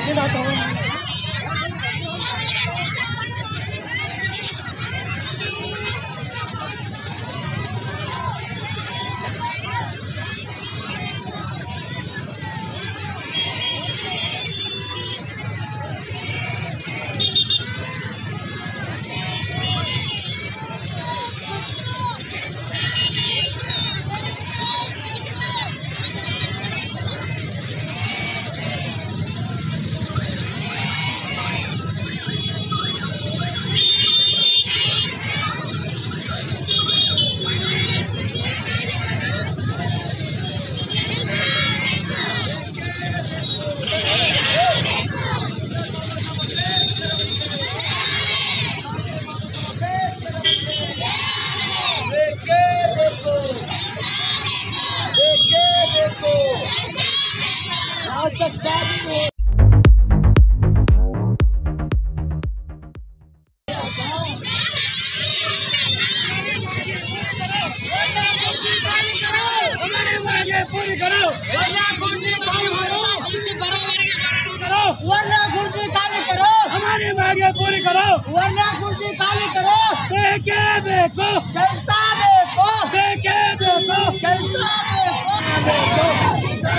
वरना कुर्सी खाली करो हमारी मांगे पूरी करो वरना कुर्सी खाली करो ಬೇಕೇ ಬೇಕು ಕೆಲಸ ಬೇಕು ಬೇಕೇ ಬೇಕು ಕೆಲಸ ಬೇಕು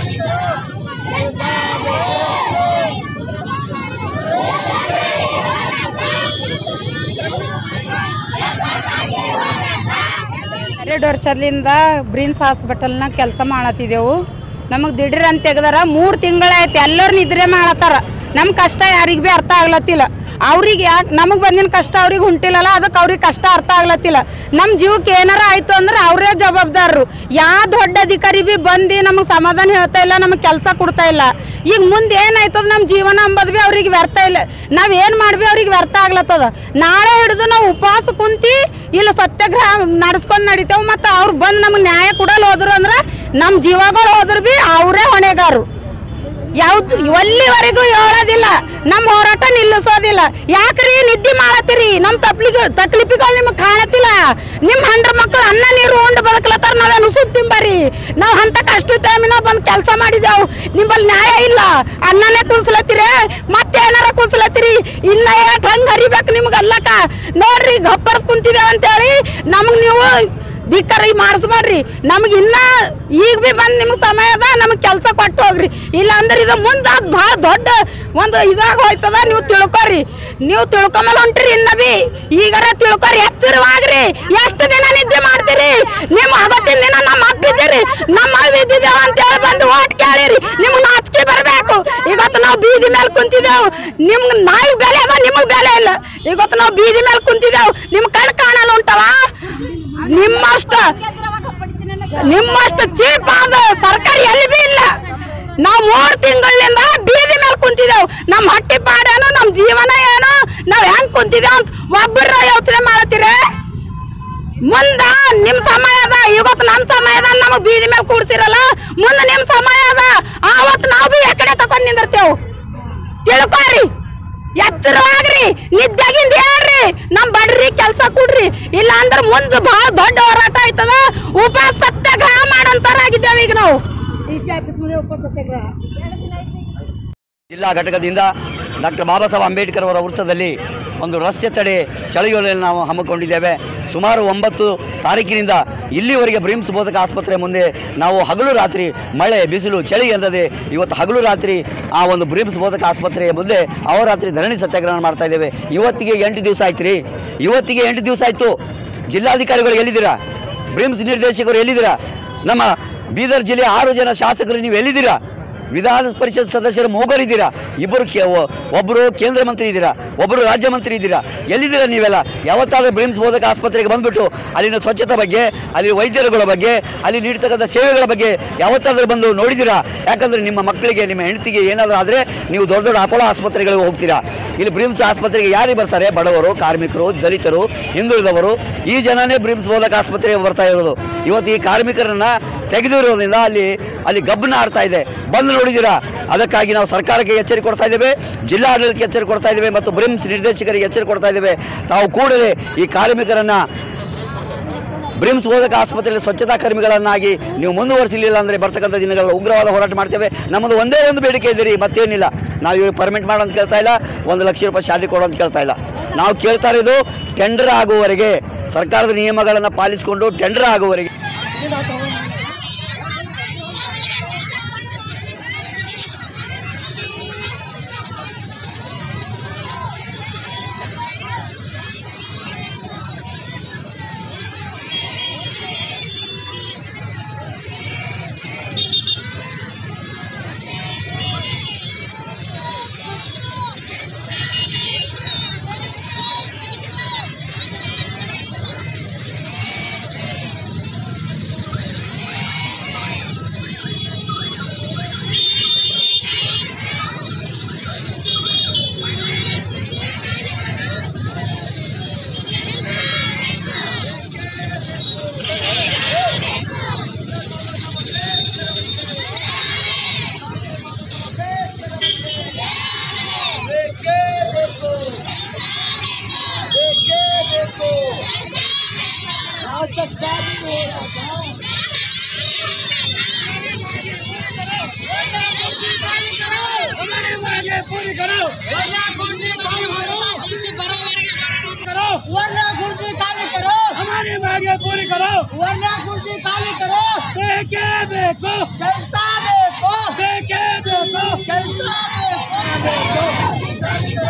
ಎರಡು ವರ್ಷದಿಂದ ಬ್ರಿನ್ಸ್ ಹಾಸ್ಪಿಟಲ್ನಾಗ ಕೆಲಸ ಮಾಡತ್ತಿದ್ದೆವು ನಮಗೆ ದಿಢೀರ್ ಅಂತ ತೆಗ್ದಾರ ಮೂರು ತಿಂಗಳಾಯ್ತು ಎಲ್ಲರೂ ನಿದ್ರೆ ಮಾಡತ್ತಾರ ನಮ್ಮ ಕಷ್ಟ ಯಾರಿಗೆ ಭೀ ಅರ್ಥ ಆಗ್ಲತ್ತಿಲ್ಲ ಅವ್ರಿಗೆ ಯಾಕೆ ನಮಗೆ ಬಂದಿನ ಕಷ್ಟ ಅವ್ರಿಗೆ ಹೊಂಟಿಲ್ಲಲ್ಲ ಅದಕ್ಕೆ ಅವ್ರಿಗೆ ಕಷ್ಟ ಅರ್ಥ ಆಗ್ಲತ್ತಿಲ್ಲ ನಮ್ಮ ಜೀವಕ್ಕೆ ಏನಾರ ಆಯ್ತು ಅಂದ್ರೆ ಅವರೇ ಜವಾಬ್ದಾರರು ಯಾವ ದೊಡ್ಡ ಅಧಿಕಾರಿ ಭೀ ಬಂದು ನಮಗೆ ಸಮಾಧಾನ ಹೇಳ್ತಾ ಇಲ್ಲ ನಮಗೆ ಕೆಲಸ ಕೊಡ್ತಾ ಇಲ್ಲ ಈಗ ಮುಂದೆ ಏನಾಯ್ತದ ನಮ್ಮ ಜೀವನ ಅಂಬದ್ ಭೀ ಅವ್ರಿಗೆ ವ್ಯರ್ಥ ಇಲ್ಲ ನಾವ್ ಏನ್ ಮಾಡ್ಬಿ ಅವ್ರಿಗೆ ವ್ಯರ್ಥ ಆಗ್ಲತ್ತದ ನಾಳೆ ಹಿಡಿದು ನಾವು ಉಪವಾಸ ಕುಂತಿ ಇಲ್ಲ ಸತ್ಯಾಗ್ರಹ ನಡ್ಸ್ಕೊಂಡ್ ನಡಿತೇವ್ ಮತ್ತ ಅವ್ರು ಬಂದ್ ನಮ್ಗೆ ನ್ಯಾಯ ಕೊಡಲ್ ಹೋದ್ರು ಅಂದ್ರ ನಮ್ ಜೀವಗಳು ಹೋದ್ರು ಬಿ ಅವರೇ ಹೊಣೆಗಾರರು ಯಾವ್ದು ಎಲ್ಲಿವರೆಗೂ ಹೇಳೋದಿಲ್ಲ ನಮ್ಮ ಹೋರಾಟ ನಿಲ್ಲಿಸೋದಿಲ್ಲ ಯಾಕ್ರಿ ನಿದ್ದೆ ಮಾಡತ್ತೀರಿ ನಮ್ಮ ತಪ್ಲಿಗೆ ತಕ್ಲಿಪಿಗಳು ನಿಮಗೆ ಕಾಣತಿಲ್ಲ ನಿಮ್ಮ ಹಂಡ್ರ ಮಕ್ಕಳು ಅನ್ನ ನೀರು ಉಂಡು ಬದುಕ್ಲತ್ತಾರ ನಾವೇನು ಉಸುಪ್ ತಿಂಬರಿ ನಾವು ಅಂತ ಕಷ್ಟ ಟೈಮಿನ ಬಂದು ಕೆಲಸ ಮಾಡಿದೆವು ನಿಮ್ಮಲ್ಲಿ ನ್ಯಾಯ ಇಲ್ಲ ಅನ್ನನೇ ಕುಡ್ಸ್ಲತ್ತೀರಿ ಮತ್ತೇನಾರ ಕುಡ್ಸ್ಲತ್ತೀರಿ ಇನ್ನ ಏಟ್ ಹಂಗೆ ಹರಿಬೇಕು ನಿಮ್ಗೆ ಅಲ್ಲಕ ನೋಡ್ರಿ ಗಪ್ಪರ್ಸ್ ಕುಂತಿದ್ದೇವೆ ಅಂತೇಳಿ ನಮಗೆ ನೀವು ಧಿಕ್ಕರ ಮಾಡಿಸ್ಬೇಡ್ರಿ ನಮ್ಗೆ ಇನ್ನ ಈಗ ಬಿ ಬಂದ್ ನಿಮ್ಗೆ ಸಮಯ ಅದ ನಮಗೆ ಕೆಲಸ ಕೊಟ್ಟು ಹೋಗ್ರಿ ಇಲ್ಲ ಅಂದ್ರೆ ಇದು ಮುಂದೆ ಭಾಳ ದೊಡ್ಡ ಒಂದು ಇದಾಗ ಹೋಯ್ತದ ನೀವು ತಿಳ್ಕೊರಿ ನೀವು ತಿಳ್ಕೊಂಬಲ್ ಹೊಂಟ್ರಿ ಇನ್ನ ಬಿ ಈಗಾರ ತಿಳ್ಕೊರಿ ಎಚ್ಚರವಾಗ್ರಿ ಎಷ್ಟು ದಿನ ನಿದ್ದೆ ಮಾಡ್ತೀರಿ ನಿಮ್ಮ ಅವತ್ತಿನ ದಿನ ನಮ್ಮ ಅಪ್ಪಿದ್ದೀರಿ ನಮ್ಮ ಇದ್ದಿದ್ದೇವ ಅಂತ ಹೇಳಿ ಬಂದು ಓಟ್ ಕೇಳಿರಿ ನಿಮ್ಗೆ ನಾಚಿಕೆ ಬರಬೇಕು ಇವತ್ತು ನಾವು ಬೀದಿ ಮೇಲೆ ಕುಂತಿದ್ದೇವು ನಿಮ್ಗೆ ನಾಯಿ ಬೆಲೆ ಅದ ನಿಮಗೆ ಬೆಲೆ ಇಲ್ಲ ಇವತ್ತು ನಾವು ಬೀದಿ ಮೇಲೆ ಕುಂತಿದ್ದೇವು ನಿಮ್ ಕಣ್ ಕಾಣಲ್ಲ ಉಂಟವ ನಿಮ್ಮಷ್ಟ ನಿಮ್ಮಷ್ಟು ಚೀಪ್ ಆದ ಸರ್ಕಾರ ಎಲ್ಲಿ ಬಿ ಇಲ್ಲ ನಾವು ಮೂರ್ ತಿಂಗಳಿಂದ ಬೀದಿ ಮೇಲೆ ಕುಂತಿದ್ದೇವು ನಮ್ಮ ಹೊಟ್ಟಿ ಪಾಡೇನು ನಮ್ಮ ಜೀವನ ಏನು ನಾವ್ ಹೆಂಗ್ ಕುಂತಿದ್ದೇವ್ ಅಂತ ಒಬ್ಬರ ಯೋಚನೆ ಮಾಡತ್ತೀರ ಮುಂದ ನಿಮ್ ಸಮಯ ಅದ ಇವತ್ತು ನಮ್ ಸಮಯ ಅದ ನಮಗ್ ಬೀದಿ ಮೇಲೆ ಕೂಡ್ತಿರಲ್ಲ ಮುಂದೆ ನಿಮ್ ಸಮಯ ಅದ ಆವತ್ತು ನಾವು ಬಿ ಎಕಡೆ ತಕೊಂಡ್ ನಿಂದಿರ್ತೇವು ತಿಳ್ಕೊರಿ ಎಚ್ಚರವಾಗ್ರಿ ನಿದ್ದೆಗಿಂದ ಹೇಳ್ರಿ ನಮ್ ಬಡ್ರಿ ಕೆಲ್ಸ ಕೊಡ್ರಿ ಇಲ್ಲ ಅಂದ್ರೆ ಮುಂದೆ ಬಹಳ ದೊಡ್ಡ ಹೋರಾಟ ಆಯ್ತದ ಉಪವಾಸ ಸತ್ಯಾಗ್ರಹ ಮಾಡಂತಾರಾಗಿದ್ದೇವೆ ಈಗ ನಾವು ಜಿಲ್ಲಾ ಘಟಕದಿಂದ ಡಾಕ್ಟರ್ ಬಾಬಾ ಸಾಹೇಬ್ ಅಂಬೇಡ್ಕರ್ ಅವರ ವೃತ್ತದಲ್ಲಿ ಒಂದು ರಸ್ತೆ ತಡೆ ಚಳಿಗಾಲದಲ್ಲಿ ನಾವು ಹಮ್ಮಿಕೊಂಡಿದ್ದೇವೆ ಸುಮಾರು ಒಂಬತ್ತು ತಾರೀಕಿನಿಂದ ಇಲ್ಲಿವರೆಗೆ ಬ್ರಿಮ್ಸ್ ಬೋಧಕ ಆಸ್ಪತ್ರೆ ಮುಂದೆ ನಾವು ಹಗಲು ರಾತ್ರಿ ಮಳೆ ಬಿಸಿಲು ಚಳಿ ಎಂದದೆ ಇವತ್ತು ಹಗಲು ರಾತ್ರಿ ಆ ಒಂದು ಬ್ರಿಮ್ಸ್ ಬೋಧಕ ಆಸ್ಪತ್ರೆಯ ಮುಂದೆ ಅಹೋರಾತ್ರಿ ಧರಣಿ ಸತ್ಯಾಗ್ರಹ ಮಾಡ್ತಾ ಇದ್ದೇವೆ ಇವತ್ತಿಗೆ ಎಂಟು ದಿವಸ ಆಯ್ತು ರೀ ಇವತ್ತಿಗೆ ಎಂಟು ದಿವಸ ಆಯಿತು ಜಿಲ್ಲಾಧಿಕಾರಿಗಳು ಎಲ್ಲಿದ್ದೀರಾ ಬ್ರಿಮ್ಸ್ ನಿರ್ದೇಶಕರು ಎಲ್ಲಿದ್ದೀರಾ ನಮ್ಮ ಬೀದರ್ ಜಿಲ್ಲೆಯ ಆರು ಜನ ಶಾಸಕರು ನೀವು ಎಲ್ಲಿದ್ದೀರಾ ವಿಧಾನ ಪರಿಷತ್ ಸದಸ್ಯರು ಮೂಗರಿದ್ದೀರಾ ಇಬ್ಬರು ಕೇ ಒ- ಒಬ್ಬರು ಕೇಂದ್ರ ಮಂತ್ರಿ ಇದ್ದೀರಾ ಒಬ್ಬರು ರಾಜ್ಯ ಮಂತ್ರಿ ಇದ್ದೀರಾ ಎಲ್ಲಿದ್ದೀರಾ ನೀವೆಲ್ಲ ಯಾವತ್ತಾದ್ರೂ ಬ್ರಿಮ್ಸ್ ಬೋಧಕ ಆಸ್ಪತ್ರೆಗೆ ಬಂದ್ಬಿಟ್ಟು ಅಲ್ಲಿನ ಸ್ವಚ್ಛತೆ ಬಗ್ಗೆ ಅಲ್ಲಿ ವೈದ್ಯರುಗಳ ಬಗ್ಗೆ ಅಲ್ಲಿ ನೀಡ್ತಕ್ಕಂಥ ಸೇವೆಗಳ ಬಗ್ಗೆ ಯಾವತ್ತಾದ್ರೂ ಬಂದು ನೋಡಿದ್ದೀರಾ ಯಾಕಂದ್ರೆ ನಿಮ್ಮ ಮಕ್ಕಳಿಗೆ ನಿಮ್ಮ ಹೆಂಡತಿಗೆ ಏನಾದರೂ ಆದರೆ ನೀವು ದೊಡ್ಡ ದೊಡ್ಡ ಅಪೋಲೋ ಆಸ್ಪತ್ರೆಗಳಿಗೆ ಹೋಗ್ತೀರಾ ಇಲ್ಲಿ ಬ್ರಿಮ್ಸ್ ಆಸ್ಪತ್ರೆಗೆ ಯಾರಿಗೆ ಬರ್ತಾರೆ ಬಡವರು ಕಾರ್ಮಿಕರು ದಲಿತರು ಹಿಂದುಳಿದವರು ಈ ಜನನೇ ಬ್ರಿಮ್ಸ್ ಬೋಧಕ ಆಸ್ಪತ್ರೆಗೆ ಬರ್ತಾ ಇರೋದು ಇವತ್ತು ಈ ಕಾರ್ಮಿಕರನ್ನ ತೆಗೆದಿರೋದ್ರಿಂದ ಅಲ್ಲಿ ಅಲ್ಲಿ ಗಬ್ಬನ ಆಡ್ತಾ ಇದೆ ಬಂದು ನೋಡಿದ್ದೀರಾ ಅದಕ್ಕಾಗಿ ನಾವು ಸರ್ಕಾರಕ್ಕೆ ಎಚ್ಚರಿಕೆ ಕೊಡ್ತಾ ಇದ್ದೇವೆ ಜಿಲ್ಲಾಡಳಿತಕ್ಕೆ ಎಚ್ಚರಿಕೆ ಕೊಡ್ತಾ ಇದ್ದೇವೆ ಮತ್ತು ಬ್ರಿಮ್ಸ್ ನಿರ್ದೇಶಕರಿಗೆ ಎಚ್ಚರಿಕೆ ಕೊಡ್ತಾ ಇದ್ದೇವೆ ತಾವು ಕೂಡಲೇ ಈ ಕಾರ್ಮಿಕರನ್ನ ಬ್ರಿಮ್ಸ್ ಬೋಧಕ ಆಸ್ಪತ್ರೆಯಲ್ಲಿ ಸ್ವಚ್ಛತಾ ಕರ್ಮಿಗಳನ್ನಾಗಿ ನೀವು ಮುಂದುವರಿಸಲಿಲ್ಲ ಅಂದರೆ ಬರ್ತಕ್ಕಂಥ ದಿನಗಳಲ್ಲಿ ಉಗ್ರವಾದ ಹೋರಾಟ ಮಾಡ್ತೇವೆ ನಮ್ಮದು ಒಂದೇ ಒಂದು ಬೇಡಿಕೆ ಇದೆ ರೀ ಮತ್ತೇನಿಲ್ಲ ನಾವು ಇವ್ರಿಗೆ ಪರ್ಮಿಟ್ ಮಾಡೋ ಅಂತ ಕೇಳ್ತಾ ಇಲ್ಲ ಒಂದು ಲಕ್ಷ ರೂಪಾಯಿ ಶಾಲೆ ಕೊಡೋ ಅಂತ ಕೇಳ್ತಾ ಇಲ್ಲ ನಾವು ಕೇಳ್ತಾ ಇರೋದು ಟೆಂಡರ್ ಆಗುವವರೆಗೆ ಸರ್ಕಾರದ ನಿಯಮಗಳನ್ನು ಪಾಲಿಸಿಕೊಂಡು ಟೆಂಡರ್ ಆಗುವವರೆಗೆ हमारी मांगे पूरी करो करो वरना कुर्सी खाली करो हमारी मांगे पूरी करो वरना कुर्सी खाली करो बेके बेको जनता देखो बेके बेको जनता देखो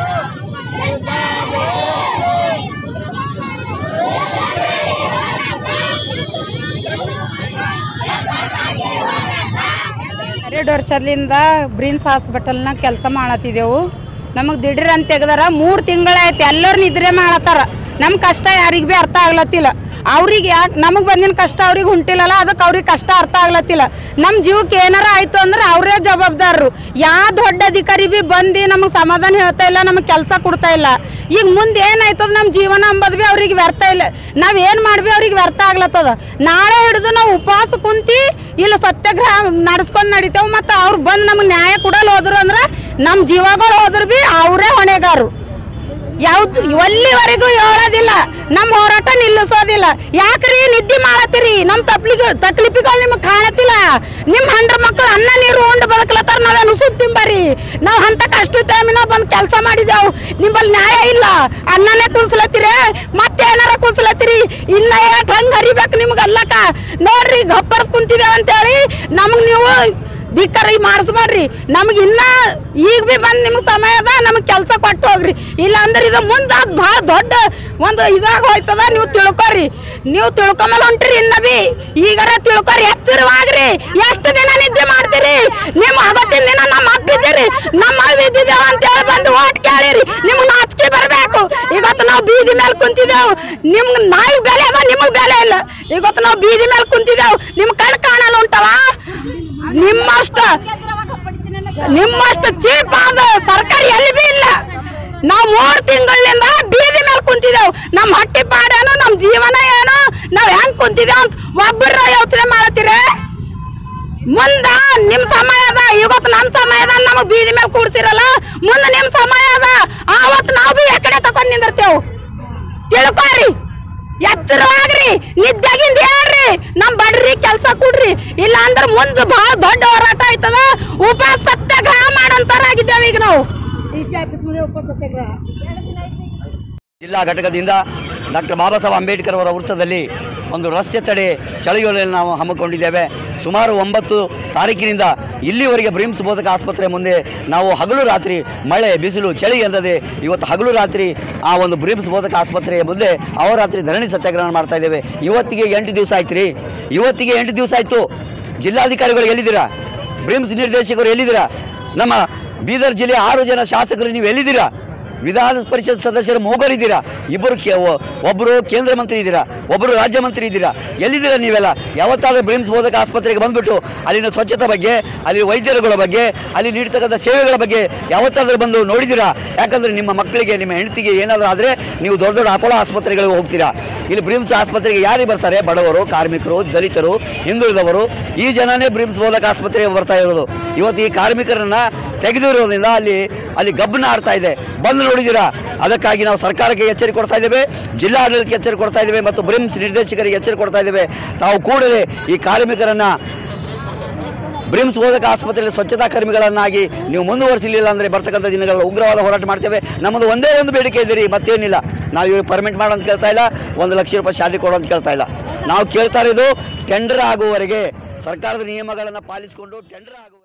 ಎರಡು ವರ್ಷದಿಂದ ಬ್ರಿನ್ಸ್ ಹಾಸ್ಪಿಟಲ್ನಾಗ ಕೆಲಸ ಮಾಡತ್ತಿದ್ದೆವು ನಮಗೆ ದಿಢೀರ್ ಅಂತ ತೆಗ್ದಾರ ಮೂರು ತಿಂಗಳಾಯ್ತು ಎಲ್ಲರೂ ನಿದ್ರೆ ಮಾಡತ್ತಾರ ನಮ್ಮ ಕಷ್ಟ ಯಾರಿಗೆ ಭೀ ಅರ್ಥ ಆಗ್ಲತ್ತಿಲ್ಲ ಅವ್ರಿಗೆ ಯಾಕೆ ನಮಗೆ ಬಂದಿನ ಕಷ್ಟ ಅವ್ರಿಗೆ ಹೊಂಟಿಲ್ಲಲ್ಲ ಅದಕ್ಕೆ ಅವ್ರಿಗೆ ಕಷ್ಟ ಅರ್ಥ ಆಗ್ಲತ್ತಿಲ್ಲ ನಮ್ಮ ಜೀವಕ್ಕೆ ಏನಾರ ಆಯ್ತು ಅಂದ್ರೆ ಅವರೇ ಜವಾಬ್ದಾರರು ಯಾವ ದೊಡ್ಡ ಅಧಿಕಾರಿ ಭೀ ಬಂದು ನಮಗೆ ಸಮಾಧಾನ ಹೇಳ್ತಾ ಇಲ್ಲ ನಮಗೆ ಕೆಲಸ ಕೊಡ್ತಾ ಇಲ್ಲ ಈಗ ಮುಂದೆ ಏನಾಯ್ತದ ನಮ್ಮ ಜೀವನ ಅಂಬದ್ ಭೀ ಅವ್ರಿಗೆ ವ್ಯರ್ಥ ಇಲ್ಲ ನಾವ್ ಏನ್ ಮಾಡ್ಬಿ ಅವ್ರಿಗೆ ವ್ಯರ್ಥ ಆಗ್ಲತ್ತದ ನಾಳೆ ಹಿಡಿದು ನಾವು ಉಪವಾಸ ಕುಂತಿ ಇಲ್ಲ ಸತ್ಯಾಗ್ರಹ ನಡ್ಸ್ಕೊಂಡ್ ನಡಿತೇವ್ ಮತ್ತು ಅವ್ರು ಬಂದು ನಮ್ಗೆ ನ್ಯಾಯ ಕೊಡಲ್ ಹೋದ್ರು ಅಂದ್ರೆ ನಮ್ಮ ಜೀವಗಳು ಹೋದ್ರು ಭೀ ಅವರೇ ಹೊಣೆಗಾರರು ಯಾವ್ದು ಎಲ್ಲಿವರೆಗೂ ಹೇಳೋದಿಲ್ಲ ನಮ್ಮ ಹೋರಾಟ ನಿಲ್ಲಿಸೋದಿಲ್ಲ ಯಾಕ್ರಿ ನಿದ್ದೆ ಮಾಡತ್ತೀರಿ ನಮ್ಮ ತಪ್ಲಿಗೆ ತಕ್ಲಿಪಿಗಳು ನಿಮಗೆ ಕಾಣತಿಲ್ಲ ನಿಮ್ಮ ಹಂಡ್ರ ಮಕ್ಕಳು ಅನ್ನ ನೀರು ಉಂಡು ಬದುಕ್ಲತ್ತಾರ ನಾವೇನು ಸುತ್ತ ತಿಂಬರಿ ನಾವು ಅಂತ ಕಷ್ಟ ಟೈಮಿನ ಬಂದು ಕೆಲಸ ಮಾಡಿದೆವು ನಿಮ್ಮಲ್ಲಿ ನ್ಯಾಯ ಇಲ್ಲ ಅನ್ನನೇ ಕುಡ್ಸ್ಲತ್ತೀರಿ ಮತ್ತೆ ಏನಾರ ಕುಡ್ಸ್ಲತ್ತೀರಿ ಇನ್ನ ಏಟ್ ಹಂಗೆ ಹರಿಬೇಕು ನಿಮ್ಗೆ ಅಲ್ಲಕ ನೋಡ್ರಿ ಗಪ್ಪರ್ಸ್ ಕುಂತಿದ್ದೇವೆ ಅಂತೇಳಿ ನಮಗೆ ನೀವು ಧಿಕ್ಕರಿ ಮಾಡಿಸ್ಬೇಡ್ರಿ ನಮ್ಗೆ ಇನ್ನ ಈಗ ಬಿ ಬಂದ್ ನಿಮ್ಗೆ ಸಮಯ ಅದ ನಮಗೆ ಕೆಲಸ ಕೊಟ್ಟು ಹೋಗ್ರಿ ಇಲ್ಲ ಅಂದ್ರೆ ಇದು ಮುಂದೆ ಅದು ಭಾಳ ದೊಡ್ಡ ಒಂದು ಇದಾಗ ಹೋಯ್ತದ ನೀವು ತಿಳ್ಕೊರಿ ನೀವು ತಿಳ್ಕೊಂಬಲ್ ಹೊಂಟ್ರಿ ಇನ್ನ ಬಿ ಈಗಾರ ತಿಳ್ಕೊರಿ ಎಚ್ಚರವಾಗ್ರಿ ಎಷ್ಟು ದಿನ ನಿದ್ದೆ ಮಾಡ್ತೀರಿ ನಿಮ್ಮ ಅವತ್ತಿನ ದಿನ ನಮ್ಮ ಅಪ್ಪಿದ್ದೀರಿ ನಮ್ಮ ಅವ್ವ ಇದ್ದಿದ್ದೇವ ಅಂತ ಹೇಳಿ ಬಂದು ಓಟ್ ಕೇಳಿರಿ ನಿಮ್ಗೆ ನಾಚಿಕೆ ಬರಬೇಕು ಇವತ್ತು ನಾವು ಬೀದಿ ಮೇಲೆ ಕುಂತಿದ್ದೇವು ನಿಮ್ಗೆ ನಾಯಿ ಬೆಲೆ ಅದ ನಿಮಗೆ ಬೆಲೆ ಇಲ್ಲ ಇವತ್ತು ನಾವು ಬೀದಿ ಮೇಲೆ ಕುಂತಿದ್ದೇವು ನಿಮ್ ಕಣ್ ಕಾಣಲ್ಲ ಉಂಟವ ನಿಮ್ಮಷ್ಟ ನಿಮ್ಮಷ್ಟು ಚೀಪ್ ಆದ ಸರ್ಕಾರ ಎಲ್ಲಿ ಬಿ ಇಲ್ಲ ನಾವು ಮೂರು ತಿಂಗಳಿಂದ ಬೀದಿ ಮೇಲೆ ಕುಂತಿದ್ದೇವು ನಮ್ಮ ಹೊಟ್ಟೆ ಪಾಡೇನು ನಮ್ಮ ಜೀವನ ಏನು ನಾವ್ ಹೆಂಗ್ ಕುಂತಿದ್ದೇವ್ ಅಂತ ಒಬ್ಬರ ಯೋಚನೆ ಮಾಡತ್ತೀರ ಮುಂದ ನಿಮ್ ಸಮಯ ಅದ ಇವತ್ತು ನಮ್ ಸಮಯ ಅದ ನಮಗ್ ಬೀದಿ ಮೇಲೆ ಕೂಡ್ಸಿರಲ್ಲ ಮುಂದ ನಿಮ್ ಸಮಯ ಅದ ಆವತ್ ನಾವು ಬಿ ಎಕಡೆ ತಕೊಂಡ್ ನಿಂದಿರ್ತೇವು ತಿಳ್ಕೊರಿ ಎಚ್ಚರವಾಗ್ರಿ ನಿದ್ದೆಗಿಂದ ಹೇಳ್ರಿ ನಮ್ ಬಡ್ರಿ ಕೆಲ್ಸ ಕೊಡ್ರಿ ಇಲ್ಲ ಅಂದ್ರ ಮುಂದ್ ಬಹಳ ದೊಡ್ಡ ಹೋರಾಟ ಆಯ್ತದ ಉಪವಾಸ ಸತ್ಯಾಗ್ರಹ ಮಾಡಂತಾರ ಆಗಿದ್ದೇವೆ ಈಗ ನಾವು ಜಿಲ್ಲಾ ಘಟಕದಿಂದ ಡಾಕ್ಟರ್ ಬಾಬಾ ಸಾಹೇಬ್ ಅಂಬೇಡ್ಕರ್ ಅವರ ವೃತ್ತದಲ್ಲಿ ಒಂದು ರಸ್ತೆ ತಡೆ ಚಳಿಗಾಲದಲ್ಲಿ ನಾವು ಹಮ್ಮಿಕೊಂಡಿದ್ದೇವೆ ಸುಮಾರು ಒಂಬತ್ತು ತಾರೀಕಿನಿಂದ ಇಲ್ಲಿವರೆಗೆ ಬ್ರಿಮ್ಸ್ ಬೋಧಕ ಆಸ್ಪತ್ರೆ ಮುಂದೆ ನಾವು ಹಗಲು ರಾತ್ರಿ ಮಳೆ ಬಿಸಿಲು ಚಳಿ ಎಂದದೆ ಇವತ್ತು ಹಗಲು ರಾತ್ರಿ ಆ ಒಂದು ಬ್ರಿಮ್ಸ್ ಬೋಧಕ ಆಸ್ಪತ್ರೆಯ ಮುಂದೆ ಅಹೋರಾತ್ರಿ ಧರಣಿ ಸತ್ಯಾಗ್ರಹ ಮಾಡ್ತಾ ಇದ್ದೇವೆ ಇವತ್ತಿಗೆ ಎಂಟು ದಿವಸ ಆಯ್ತು ರೀ ಇವತ್ತಿಗೆ ಎಂಟು ದಿವಸ ಆಯಿತು ಜಿಲ್ಲಾಧಿಕಾರಿಗಳು ಎಲ್ಲಿದ್ದೀರಾ ಬ್ರಿಮ್ಸ್ ನಿರ್ದೇಶಕರು ಎಲ್ಲಿದ್ದೀರಾ ನಮ್ಮ ಬೀದರ್ ಜಿಲ್ಲೆ ಆರು ಜನ ಶಾಸಕರು ನೀವು ಎಲ್ಲಿದ್ದೀರಾ ವಿಧಾನ ಪರಿಷತ್ ಸದಸ್ಯರು ಮೂಗರಿದ್ದೀರಾ ಇಬ್ಬರು ಕೇ ಒ- ಒಬ್ಬರು ಕೇಂದ್ರ ಮಂತ್ರಿ ಇದ್ದೀರಾ ಒಬ್ಬರು ರಾಜ್ಯ ಮಂತ್ರಿ ಇದ್ದೀರಾ ಎಲ್ಲಿದ್ದೀರಾ ನೀವೆಲ್ಲ ಯಾವತ್ತಾದ್ರೂ ಬ್ರಿಮ್ಸ್ ಬೋಧಕ ಆಸ್ಪತ್ರೆಗೆ ಬಂದ್ಬಿಟ್ಟು ಅಲ್ಲಿನ ಸ್ವಚ್ಛತೆ ಬಗ್ಗೆ ಅಲ್ಲಿ ವೈದ್ಯರುಗಳ ಬಗ್ಗೆ ಅಲ್ಲಿ ನೀಡ್ತಕ್ಕಂಥ ಸೇವೆಗಳ ಬಗ್ಗೆ ಯಾವತ್ತಾದ್ರೂ ಬಂದು ನೋಡಿದ್ದೀರಾ ಯಾಕಂದರೆ ನಿಮ್ಮ ಮಕ್ಕಳಿಗೆ ನಿಮ್ಮ ಹೆಂಡತಿಗೆ ಏನಾದರೂ ಆದರೆ ನೀವು ದೊಡ್ಡ ದೊಡ್ಡ ಅಪೋಲೋ ಆಸ್ಪತ್ರೆಗಳಿಗೆ ಹೋಗ್ತೀರಾ ಇಲ್ಲಿ ಬ್ರಿಮ್ಸ್ ಆಸ್ಪತ್ರೆಗೆ ಯಾರಿಗೆ ಬರ್ತಾರೆ ಬಡವರು ಕಾರ್ಮಿಕರು ದಲಿತರು ಹಿಂದುಳಿದವರು ಈ ಜನನೇ ಬ್ರಿಮ್ಸ್ ಬೋಧಕ ಆಸ್ಪತ್ರೆಗೆ ಬರ್ತಾ ಇರೋದು ಇವತ್ತು ಈ ಕಾರ್ಮಿಕರನ್ನ ತೆಗೆದಿರೋದ್ರಿಂದ ಅಲ್ಲಿ ಅಲ್ಲಿ ಗಬ್ಬನ ಆಡ್ತಾ ಇದೆ ಬಂದು ನೋಡಿದ್ದೀರಾ ಅದಕ್ಕಾಗಿ ನಾವು ಸರ್ಕಾರಕ್ಕೆ ಎಚ್ಚರಿಕೆ ಕೊಡ್ತಾ ಇದ್ದೇವೆ ಜಿಲ್ಲಾಡಳಿತಕ್ಕೆ ಎಚ್ಚರಿಕೆ ಕೊಡ್ತಾ ಇದ್ದೇವೆ ಮತ್ತು ಬ್ರಿಮ್ಸ್ ನಿರ್ದೇಶಕರಿಗೆ ಎಚ್ಚರಿಕೆ ಕೊಡ್ತಾ ಇದ್ದೇವೆ ತಾವು ಕೂಡಲೇ ಈ ಕಾರ್ಮಿಕರನ್ನ ಬ್ರಿಮ್ಸ್ ಬೋಧಕ ಆಸ್ಪತ್ರೆಯಲ್ಲಿ ಸ್ವಚ್ಛತಾ ಕರ್ಮಿಗಳನ್ನಾಗಿ ನೀವು ಮುಂದುವರಿಸಲಿಲ್ಲ ಅಂದರೆ ಬರ್ತಕ್ಕಂಥ ದಿನಗಳಲ್ಲಿ ಉಗ್ರವಾದ ಹೋರಾಟ ಮಾಡ್ತೇವೆ ನಮ್ಮದು ಒಂದೇ ಒಂದು ಬೇಡಿಕೆ ಇದೆ ರೀ ಮತ್ತೇನಿಲ್ಲ ನಾವು ಇವ್ರಿಗೆ ಪರ್ಮಿಟ್ ಮಾಡೋ ಅಂತ ಕೇಳ್ತಾ ಇಲ್ಲ ಒಂದು ಲಕ್ಷ ರೂಪಾಯಿ ಶಾಲೆ ಕೊಡೋ ಅಂತ ಕೇಳ್ತಾ ಇಲ್ಲ ನಾವು ಕೇಳ್ತಾ ಇರೋದು ಟೆಂಡರ್ ಆಗುವವರೆಗೆ ಸರ್ಕಾರದ ನಿಯಮಗಳನ್ನು ಪಾಲಿಸಿಕೊಂಡು ಟೆಂಡರ್ ಆಗುವ